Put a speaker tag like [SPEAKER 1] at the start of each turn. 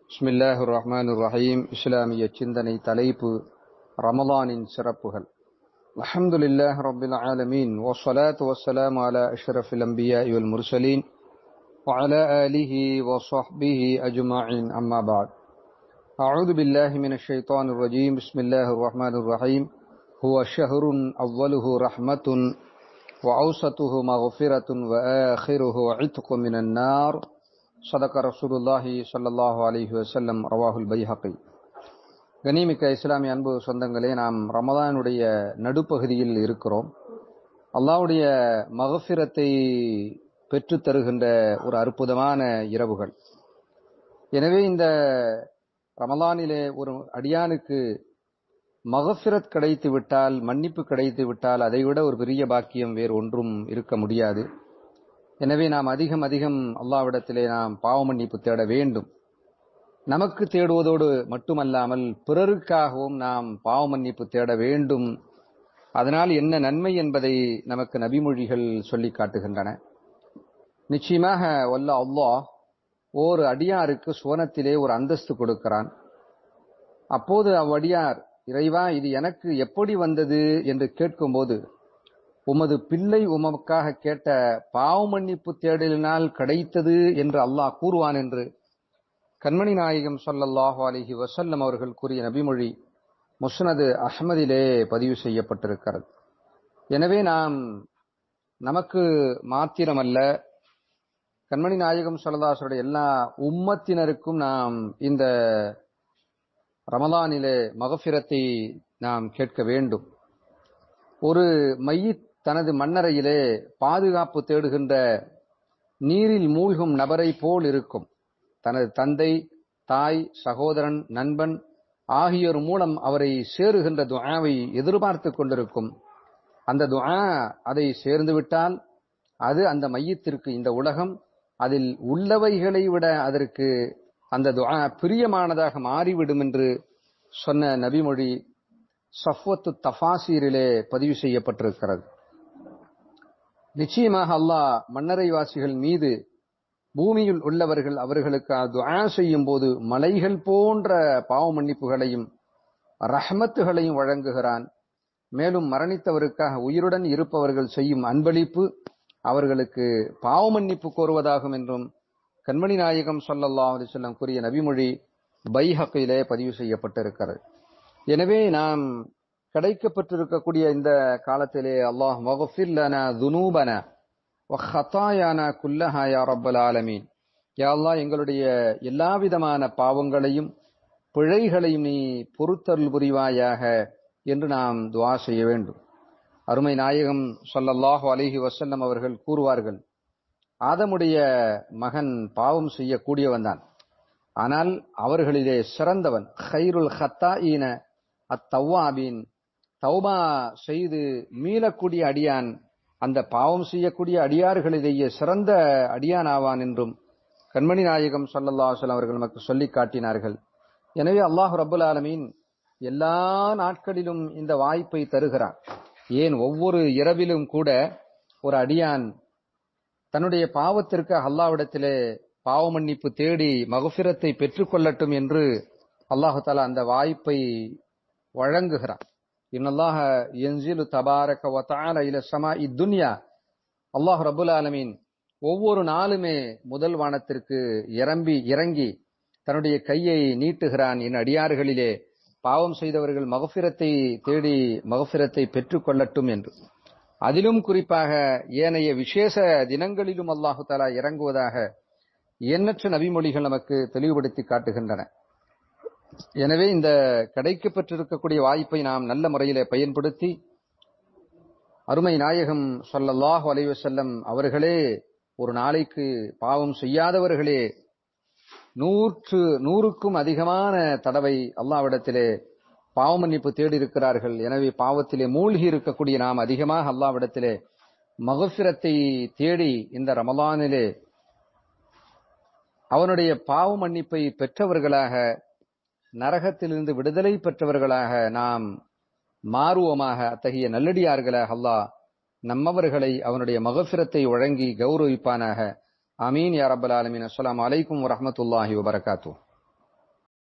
[SPEAKER 1] பிஸ்மில்லாஹ் ரஹ்மான் ரஹீம் இஸ்லாமிய சிந்தனை தலைப்பு ரமலானின் சிறப்புகள் அல்ஹம்துலில்லாஹ் ரப்பில் ஆலமீன் வஸ்ஸலாத்து வஸ்ஸலாமு அலா அஷ்ரஃபில் அன்பியாஇ வல் முர்சலீன் وعلى آله وصحبه أجمعين أما بعد أعوذ بالله من الشيطان الرجيم بسم الله الرحمن الرحيم هو شهر أوله رحمة وأوسطه مغفرة وآخره عتق من النار صدق رسول الله صلى الله عليه وسلم رواه البيهقي கனிமிக்க இஸ்லாமிய அன்பு சொந்தங்களே நாம் ரமதானுடைய நடுப்பகுதியில் இருக்கிறோம் அல்லாவுடைய மகஃபிரத்தை பெற்று தருகின்ற ஒரு அற்புதமான இரவுகள் எனவே இந்த ரமலானிலே ஒரு அடியானுக்கு மகஃபிரத் கிடைத்து விட்டால் மன்னிப்பு கிடைத்து விட்டால் அதைவிட ஒரு பெரிய பாக்கியம் வேறு ஒன்றும் இருக்க முடியாது எனவே நாம் அதிகம் அதிகம் அல்லாவிடத்திலே நாம் பாவ மன்னிப்பு தேட வேண்டும் நமக்கு தேடுவதோடு மட்டுமல்லாமல் பிறருக்காகவும் நாம் பாவ மன்னிப்பு தேட வேண்டும் அதனால் என்ன நன்மை என்பதை நமக்கு நபிமொழிகள் சொல்லி காட்டுகின்றன நிச்சயமாக வல்ல அல்லாஹ் ஓர் அடியாருக்கு சுவனத்திலே ஒரு அந்தஸ்து கொடுக்கிறான் அப்போது அவ்வடியார் இறைவா இது எனக்கு எப்படி வந்தது என்று கேட்கும்போது உமது பிள்ளை உமக்காக கேட்ட பாவ மன்னிப்பு தேடலினால் கிடைத்தது என்று அல்லாஹ் கூறுவான் என்று கண்மணி நாயகம் சொல்லல்லாஹு அலிஹி வசல்லம் அவர்கள் கூறிய நபிமொழி முஸ்னது அஹ்மதிலே பதிவு செய்யப்பட்டிருக்கிறது எனவே நாம் நமக்கு மாத்திரமல்ல கண்மணி நாயகம் சொல்லதாசருடைய எல்லா உம்மத்தினருக்கும் நாம் இந்த ரமலானிலே மகஃபிரத்தை நாம் கேட்க வேண்டும் ஒரு மையத் தனது மண்ணறையிலே பாதுகாப்பு தேடுகின்ற நீரில் மூழ்கும் நபரை போல் இருக்கும் தனது தந்தை தாய் சகோதரன் நண்பன் ஆகியோர் மூலம் அவரை சேருகின்ற துஆவை எதிர்பார்த்து கொண்டிருக்கும் அந்த துஆ அதை சேர்ந்து விட்டால் அது அந்த மையத்திற்கு இந்த உலகம் அதில் உள்ளவைகளை விட அதற்கு அந்த துஆ பிரியமானதாக மாறிவிடும் என்று சொன்ன நபிமொழி சஃவத்து தஃபாசீரிலே பதிவு செய்யப்பட்டிருக்கிறது நிச்சயமாக அல்லாஹ் மன்னரை வாசிகள் மீது பூமியில் உள்ளவர்கள் அவர்களுக்கு துஆ செய்யும் போது மலைகள் போன்ற பாவ மன்னிப்புகளையும் ரஹமத்துகளையும் வழங்குகிறான் மேலும் மரணித்தவருக்காக உயிருடன் இருப்பவர்கள் செய்யும் அன்பளிப்பு அவர்களுக்கு பாவ மன்னிப்பு கோருவதாகும் என்றும் கண்மணி நாயகம் சொல்லல்லா அலிசல்லம் கூறிய நபிமொழி பைஹக்கிலே பதிவு செய்யப்பட்டிருக்கிறது எனவே நாம் கிடைக்கப்பட்டிருக்கக்கூடிய இந்த காலத்திலே அல்லாஹ் மகஃபில்லன துனூபன வஹத்தாயானா குல்லஹா யா ரப்பல் ஆலமீன் யா அல்லாஹ் எங்களுடைய எல்லா விதமான பாவங்களையும் பிழைகளையும் நீ பொறுத்தருள் புரிவாயாக என்று நாம் துவா செய்ய வேண்டும் அருமை நாயகம் சொல்லல்லாஹு அலிஹி வசல்லம் அவர்கள் கூறுவார்கள் ஆதமுடைய மகன் பாவம் செய்யக்கூடியவன் தான் ஆனால் அவர்களிலே சிறந்தவன் ஹைருல் ஹத்தா ஈன அத்தவ்வாபீன் தௌபா செய்து மீளக்கூடிய அடியான் அந்த பாவம் செய்யக்கூடிய அடியார்களிலேயே சிறந்த அடியான் ஆவான் என்றும் கண்மணி நாயகம் சொல்லல்லாஹலம் அவர்கள் நமக்கு சொல்லி காட்டினார்கள் எனவே அல்லாஹு ரபுல் ஆலமீன் எல்லா நாட்களிலும் இந்த வாய்ப்பை தருகிறான் ஏன் ஒவ்வொரு இரவிலும் கூட ஒரு அடியான் தன்னுடைய பாவத்திற்கு அல்லாவிடத்திலே பாவ மன்னிப்பு தேடி மகபிரத்தை பெற்றுக்கொள்ளட்டும் என்று அல்லாஹு தாலா அந்த வாய்ப்பை வழங்குகிறான் இன்னல்லாஹ என்ஜிலு தபாரக வத்தால இல சமா இத்துன்யா அல்லாஹ் ரபுல் ஆலமீன் ஒவ்வொரு நாளுமே முதல் வானத்திற்கு இறம்பி இறங்கி தன்னுடைய கையை நீட்டுகிறான் என் அடியார்களிலே பாவம் செய்தவர்கள் மகபிரத்தை தேடி மகபிரத்தை பெற்றுக் கொள்ளட்டும் என்று அதிலும் குறிப்பாக ஏனைய விசேஷ தினங்களிலும் அல்லாஹு தாலா இறங்குவதாக எண்ணற்ற நபிமொழிகள் நமக்கு தெளிவுபடுத்தி காட்டுகின்றன எனவே இந்த கிடைக்கப்பட்டிருக்கக்கூடிய வாய்ப்பை நாம் நல்ல முறையிலே பயன்படுத்தி அருமை நாயகம் சொல்லல்லாஹு அலைவசல்லம் அவர்களே ஒரு நாளைக்கு பாவம் செய்யாதவர்களே நூற்று நூறுக்கும் அதிகமான தடவை அல்லாவிடத்திலே பாவ மன்னிப்பு தேடி இருக்கிறார்கள் எனவே பாவத்திலே மூழ்கி இருக்கக்கூடிய நாம் அதிகமாக அல்லாவிடத்திலே மகபிரத்தை தேடி இந்த ரமலானிலே அவனுடைய பாவ மன்னிப்பை பெற்றவர்களாக நரகத்திலிருந்து விடுதலை பெற்றவர்களாக நாம் மாறுவோமாக அத்தகைய நல்லடியார்களாக அல்லாஹ் நம்மவர்களை அவனுடைய மகபிரத்தை வழங்கி கௌரவிப்பானாக அமீன் யா ரப்பல் ஆலமீன் அஸ்ஸலாமு அலைக்கும் வரஹ்மத்துல்லாஹி வபரகாத்துஹ்